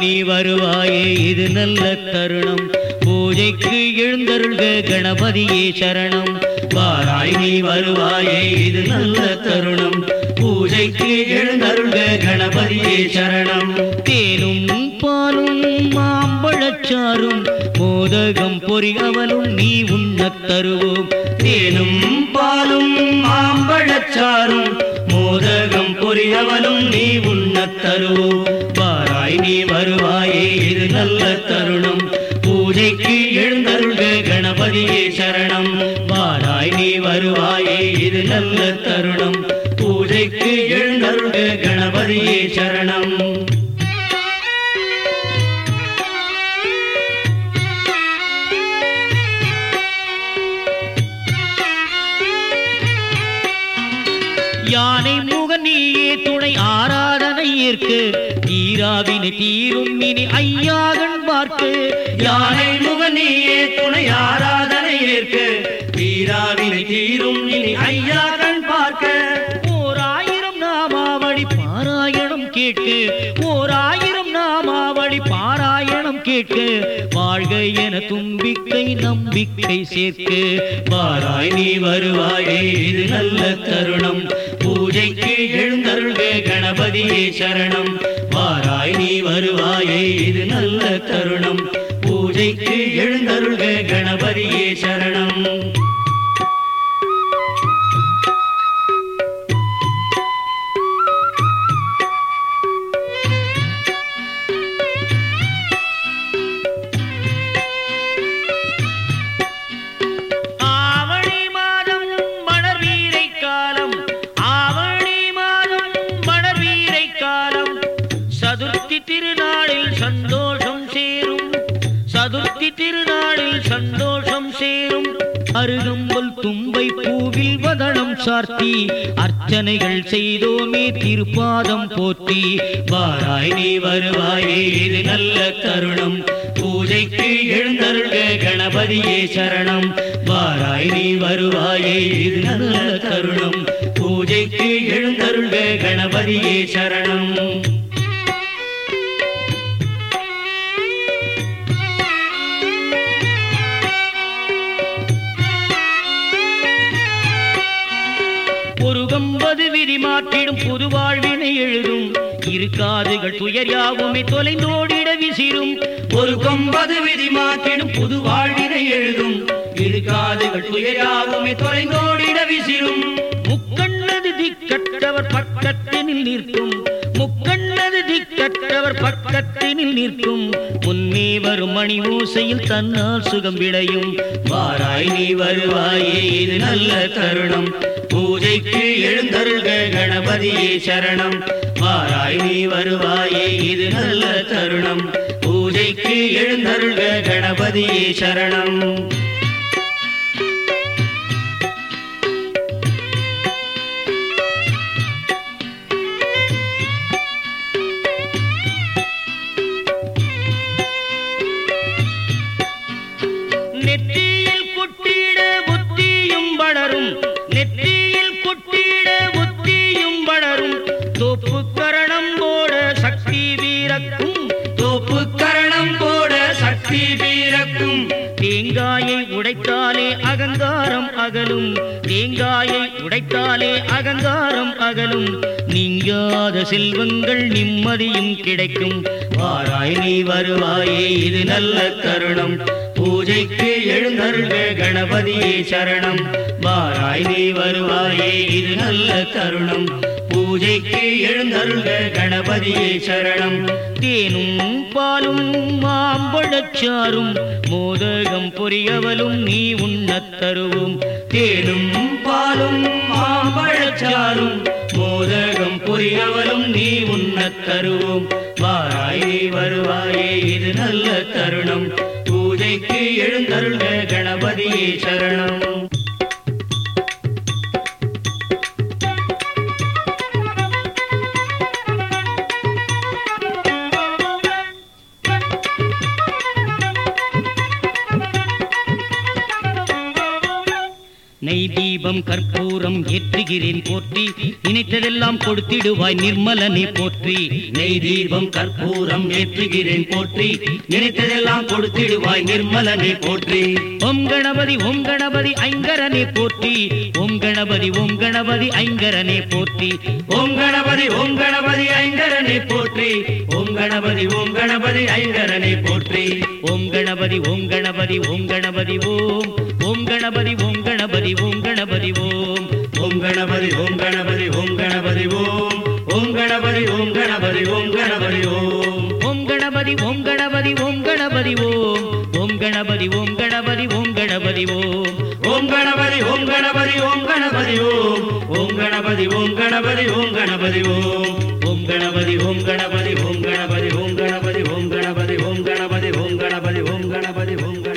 நீ வருவாயே இது நல்ல தருணம் பூஜைக்கு எழுந்தருள்க கணபதியே சரணம் வாராய் நீ வருவாயே இது நல்ல தருணம் பூஜைக்கு எழுந்தருள்க கணபதியே சரணம் தேனும் பாலும் மாம்பழச்சாரும் மோதகம் பொறியவலும் நீ உண்ணத் தருவோம் தேனும் பாலும் மாம்பழச்சாரும் மோதகம் பொறியவலும் நீ உண்ணத் தருவோம் வாராய் நீ வருவாயே இது நல்ல தருணம் பூஜைக்கு எழுந்தருள்க கணபதியே சரணம் வாராய் நீ வருவாயே இது நல்ல தருணம் பூஜைக்கு எழுந்தருள்க கணபதியே சரணம் யானை முகனியே துணை ஆராதனை ஏற்க தீராவினை தீரும் இனி ஐயாகன் பார்க்க யானை முகனியே துணை ஆராதனை ஏற்க தீராவினை தீரும் இனி ஐயாகன் பார்க்க ஓர் ஆயிரம் நாமாவளி பாராயணம் கேட்க ஓர் ஆயிரம் நாமாவளி பாராயணம் கேட்க வாழ்க என தும்பிக்கை நம்பிக்கை சேர்க்க வாராய் நீ வருவாயே இது நல்ல தருணம் பூஜைக்கு எழுந்தருள்க கணபதியே சரணம் வாராய் நீ வருவாயே இது நல்ல தருணம் பூஜைக்கு எழுந்தருள்க கணபதியே சரணம் ஆவணி மாதம் மணர்வீரை காலம் ஆவணி மாதம் மணர்வீரை காலம் சதுர்த்தி திருநாளில் சந்தோஷம் சேரும் சதுர்த்தி திருநாளில் சந்தோஷம் சேரும் அருகம்புல் தும்பை பூவில் வதனம் சார்த்தி அர்ச்சனைகள் செய்தோமே திருப்பாதம் போற்றி வாராய் நீ வருவாயே இது நல்ல தருணம் பூஜைக்கு எழுந்தருள்க கணபதியே சரணம் வாராய் நீ வருவாயே இது நல்ல தருணம் பூஜைக்கு எழுந்தருள்க கணபதியே சரணம் ஒரு கம்பது விதி மாற்றிடும் புது வாழ்வினை எழுதும் இரு காதுகள் துயர் யாவுமே தொலைந்தோடிட விசிறும் ஒரு கொம்பது விதி மாற்றிடும் புது வாழ்வினை எழுதும் இரு காதுகள் துயர் யாவுமே தொலைந்தோடிட விசிறும் முக்கண்ணது திக்கற்றவர் பக்கத்தினில் நிற்கும் முக்கண்ணது திக்கற்றவர் பக்கத்தினில் நிற்கும் முன்னே வரும் மணி ஓசையில் தன்னால் சுகம் விளையும் வாராய் நீ வருவாயே இது நல்ல தருணம் பூஜைக்கு எழுந்தருள்க கணபதியே சரணம் வாராய் நீ வருவாயே இது நல்ல தருணம் பூஜைக்கு எழுந்தருள்க கணபதியே சரணம் நெற்றியில் குட்டிட புத்தியும் வளரும் நெற்றியில் குட்டிட புத்தியும் வளரும் தோப்பு கரணம் போட சக்தி வீரக்கும் தோப்பு கரணம் போட சக்தி வீரக்கும் தேங்காயை உடைத்தாலே அகங்காரம் அகலும் தேங்காயை உடைத்தாலே அகங்காரம் அகலும் நீங்காத செல்வங்கள் நிம்மதியும் கிடைக்கும் வாராய் நீ வருவாயே இது நல்ல தருணம் பூஜைக்கு எழுந்தருள்க கணபதியே சரணம் வாராய் நீ வருவாயே இது நல்ல தருணம் பூஜைக்கு எழுந்தருள்க கணபதியே சரணம் தேனும் பாலும் மாம்பழச்சாரும் மோதகம் பொரியவலும் நீ உண்ணத் தருவோம் தேனும் பாலும் மாம்பழச்சாரும் மோதகம் பொரியவலும் நீ உண்ணத் தருவோம் வாராய் நீ வருவாயே இது நல்ல தருணம் பூஜைக்கு எழுந்தருள்க கணபதியே சரணம் நெய் தீபம் தீபம் கற்பூரம் ஏற்றுகிறேன் போற்றி நினைத்ததெல்லாம் கொடுத்திடுவாய் நிர்மலனை போற்றி நெய் தீபம் கற்பூரம் ஏற்றுகிறேன் போற்றி நினைத்ததெல்லாம் கொடுத்திடுவாய் நிர்மலனை போற்றி ஓம் கணபதி ஓம் கணபதி ஐங்கரனை போற்றி ஓம் கணபதி ஓம் கணபதி ஐங்கரனை போற்றி ஓம் கணபதி ஓம் கணபதி ஐங்கரனை போற்றி ஓம் கணபதி ஓம் கணபதி ஐங்கரனை போற்றி ஓம் கணபதி ஓம் கணபதி ஓம் கணபதி ஓம் ஓம் கணபதி ஓம் கணபதி ஓம் கணபதி ஓம் ஓம் கணபதி ஓம் கணபதி ஓம் கணபதி ஓம் ஓம் கணபதி ஓம் கணபதி ஓம் கணபதி ஓம் ஓம் கணபதி ஓம் கணபதி ஓம் கணபதி ஓம் ஓம் கணபதி ஓம் கணபதி ஓம் கணபதி ஓம் ஓம் கணபதி ஓம் கணபதி ஓம் கணபதி ஓம் ஓம் கணபதி ஓம் கணபதி ஓம் கணபதி ஓம் ஓம் கணபதி ஓம் கணபதி ஓம் கணபதி ஓம் கணபதி ஓம் கணபதி ஓம் கணபதி ஓம் கணபதி ஓம் கணபதி ஓம் கணபதி